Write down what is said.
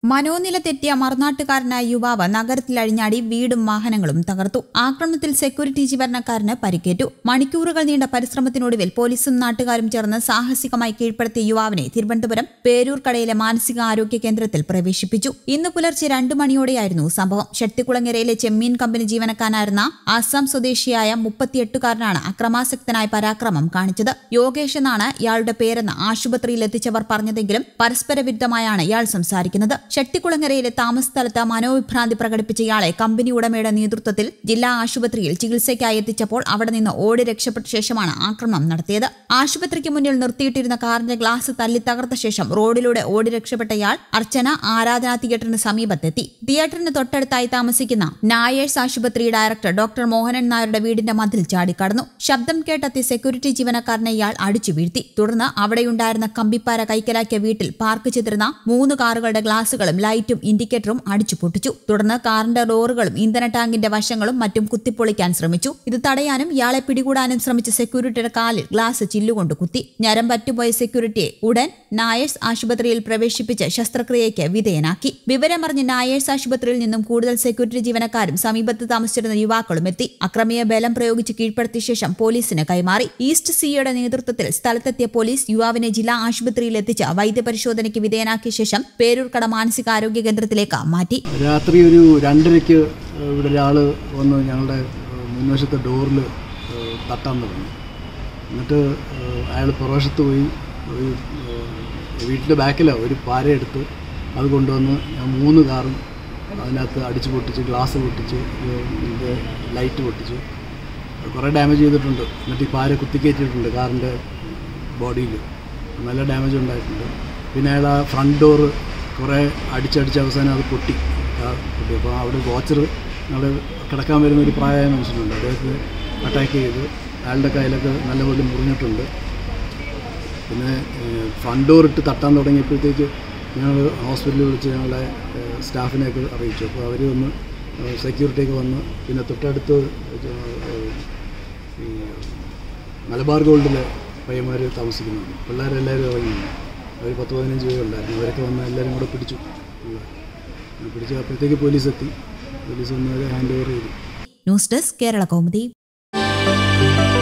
മനോനില തെറ്റിയ മറുനാട്ടുകാരനായ യുവാവ് നഗരത്തിൽ അഴിഞ്ഞാടി വീടും വാഹനങ്ങളും തകർത്തു ആക്രമണത്തിൽ സെക്യൂരിറ്റി ജീവനക്കാരന് പരിക്കേറ്റു മണിക്കൂറുകൾ നീണ്ട പരിശ്രമത്തിനൊടുവിൽ പോലീസും നാട്ടുകാരും ചേർന്ന് സാഹസികമായി കീഴ്പ്പെടുത്തിയ യുവാവിനെ തിരുവനന്തപുരം പേരൂർക്കടയിലെ മാനസികാരോഗ്യ കേന്ദ്രത്തിൽ പ്രവേശിപ്പിച്ചു ഇന്ന് പുലർച്ചെ രണ്ടു മണിയോടെയായിരുന്നു സംഭവം ഷെട്ടിക്കുളങ്ങരയിലെ ചെമ്മീൻ കമ്പനി ജീവനക്കാരനായിരുന്ന ആസാം സ്വദേശിയായ മുപ്പത്തിയെട്ടുകാരനാണ് അക്രമാസക്തനായ പരാക്രമം കാണിച്ചത് യോഗേഷ് എന്നാണ് ഇയാളുടെ പേരെന്ന് ആശുപത്രിയിൽ എത്തിച്ചവർ പറഞ്ഞതെങ്കിലും പരസ്പര വിരുദ്ധമായാണ് ഇയാൾ സംസാരിക്കുന്നത് ഷെട്ടിക്കുളങ്ങരയിലെ താമസ സ്ഥലത്ത് മനോവിഭ്രാന്തി പ്രകടിപ്പിച്ച ഇയാളെ കമ്പനി ഉടമയുടെ നേതൃത്വത്തിൽ ജില്ലാ ആശുപത്രിയിൽ ചികിത്സയ്ക്കായി എത്തിച്ചപ്പോൾ അവിടെ നിന്ന് ഓടി രക്ഷപ്പെട്ട ശേഷമാണ് ആക്രമണം നടത്തിയത് ആശുപത്രിക്ക് മുന്നിൽ നിർത്തിയിട്ടിരുന്ന കാറിന്റെ ഗ്ലാസ് തല്ലി തകർത്ത ശേഷം റോഡിലൂടെ ഓടി രക്ഷപ്പെട്ട ഇയാൾ അർച്ചന ആരാധനാ തിയേറ്ററിന് സമീപത്തെത്തി തിയേറ്ററിന് തൊട്ടടുത്തായി താമസിക്കുന്ന നായേഴ്സ് ആശുപത്രി ഡയറക്ടർ ഡോക്ടർ മോഹനൻ നായരുടെ വീടിന്റെ മതിൽ ചാടിക്കടന്നു ശബ്ദം കേട്ടെത്തിയ സെക്യൂരിറ്റി ജീവനക്കാരനെ ഇയാൾ അടിച്ചു വീഴ്ത്തി തുടർന്ന് അവിടെയുണ്ടായിരുന്ന കമ്പിപ്പാര കൈക്കലാക്കിയ വീട്ടിൽ പാർക്ക് ചെയ്തിരുന്ന മൂന്ന് കാറുകളുടെ ഗ്ലാസുകളും ലൈറ്റും ഇൻഡിക്കേറ്ററും അടിച്ചു പൊട്ടിച്ചു തുടർന്ന് കാറിന്റെ ഡോറുകളും ഇന്ധന ടാങ്കിന്റെ വശങ്ങളും മറ്റും കുത്തിപ്പൊളിക്കാൻ ശ്രമിച്ചു ഇത് തടയാനും ഇയാളെ പിടികൂടാനും ശ്രമിച്ച സെക്യൂരിറ്റിയുടെ കാലിൽ ഗ്ലാസ് ചില്ലുകൊണ്ട് കുത്തി ഞരം പറ്റുപോയ സെക്യൂരിറ്റിയെ ഉടൻ നായേഴ്സ് ആശുപത്രിയിൽ പ്രവേശിപ്പിച്ച് ശസ്ത്രക്രിയയ്ക്ക് വിധേയനാക്കി വിവരമറിഞ്ഞ് നായേഴ്സ് ആശുപത്രിയിൽ നിന്നും കൂടുതൽ സെക്യൂരിറ്റി ജീവനക്കാരും സമീപത്ത് താമസിച്ചിരുന്ന യുവാക്കളും എത്തി അക്രമിയെ ബലം പ്രയോഗിച്ച് കീഴ്പ്പെടുത്തിയ ശേഷം പോലീസിന് കൈമാറി ഈസ്റ്റ് സിയുടെ നേതൃത്വത്തിൽ സ്ഥലത്തെത്തിയ പോലീസ് യുവാവിനെ ജില്ലാ ആശുപത്രിയിൽ എത്തിച്ച് വൈദ്യപരിശോധനയ്ക്ക് വിധേയനാക്കിയ ശേഷം പേരൂർക്കട മാനസികാരോഗ്യ കേന്ദ്രത്തിലേക്ക് മാറ്റി രാത്രി ഒരു രണ്ടരയ്ക്ക് ഇവിടെ ഒരാൾ വന്ന് ഞങ്ങളുടെ ഏഹ്, മുൻവശത്തെ ഡോറിൽ തട്ടാൻ തുടങ്ങി എന്നിട്ട് അയാൾ പുറവശത്ത് പോയി ഒരു ഏഹ്, വീട്ടിൻ്റെ ബാക്കിലാണ് ഒരു പാര എടുത്ത് അത് കൊണ്ടുവന്ന് ഞാൻ മൂന്ന് കാറും അതിനകത്ത് അടിച്ച് പൊട്ടിച്ച് ഗ്ലാസ് പൊട്ടിച്ച് ഏഹ്, ഇത് ലൈറ്റ് പൊട്ടിച്ചു കുറേ ഡാമേജ് ചെയ്തിട്ടുണ്ട് എന്നിട്ട് ഈ പാര കുത്തിക്കയറ്റിയിട്ടുണ്ട് കാറിൻ്റെ ബോഡിയിൽ നല്ല ഡാമേജ് ഉണ്ടായിട്ടുണ്ട് പിന്നെ അയാൾ ആ ഫ്രണ്ട് ഡോറ് കുറേ അടിച്ചടിച്ച് അവസാനം അത് പൊട്ടി കാർ പൊട്ടി അപ്പോൾ അവിടെ വാച്ചർ ഞങ്ങൾ കിടക്കാൻ വരുന്ന ഒരു പ്രായമായ മനുഷ്യനുണ്ട് അദ്ദേഹത്തെ അറ്റാക്ക് ചെയ്ത് അയാളുടെ കയ്യിലൊക്കെ നല്ലപോലെ മുറിഞ്ഞിട്ടുണ്ട് പിന്നെ ഫ്രണ്ട് ഡോർ ഇട്ട് തട്ടാൻ തുടങ്ങിയപ്പോഴത്തേക്ക് ഞങ്ങൾ ഹോസ്പിറ്റലിൽ വിളിച്ച് ഞങ്ങളെ ഏഹ്, സ്റ്റാഫിനെയൊക്കെ അറിയിച്ചു അപ്പോൾ അവർ വന്ന് സെക്യൂരിറ്റിയൊക്കെ വന്ന് പിന്നെ തൊട്ടടുത്ത് ഏഹ്, ഈ മലബാർ ഗോൾഡിലെ പയ്യന്മാർ താമസിക്കുന്നുണ്ട് പിള്ളേരെല്ലാവരും ഇറങ്ങി അവർ പത്ത് പതിനഞ്ച് പേരുണ്ടായിരുന്നു അവരൊക്കെ വന്ന് എല്ലാവരും കൂടെ പിടിച്ചു പിള്ളേരെ. പിടിച്ചു അപ്പോഴത്തേക്ക് പോലീസ് എത്തി പോലീസ് വന്ന് അവരെ ഹാൻഡ് ഓവർ ചെയ്തു ന്യൂസ് ഡെസ്ക് കേരള കൗമുദി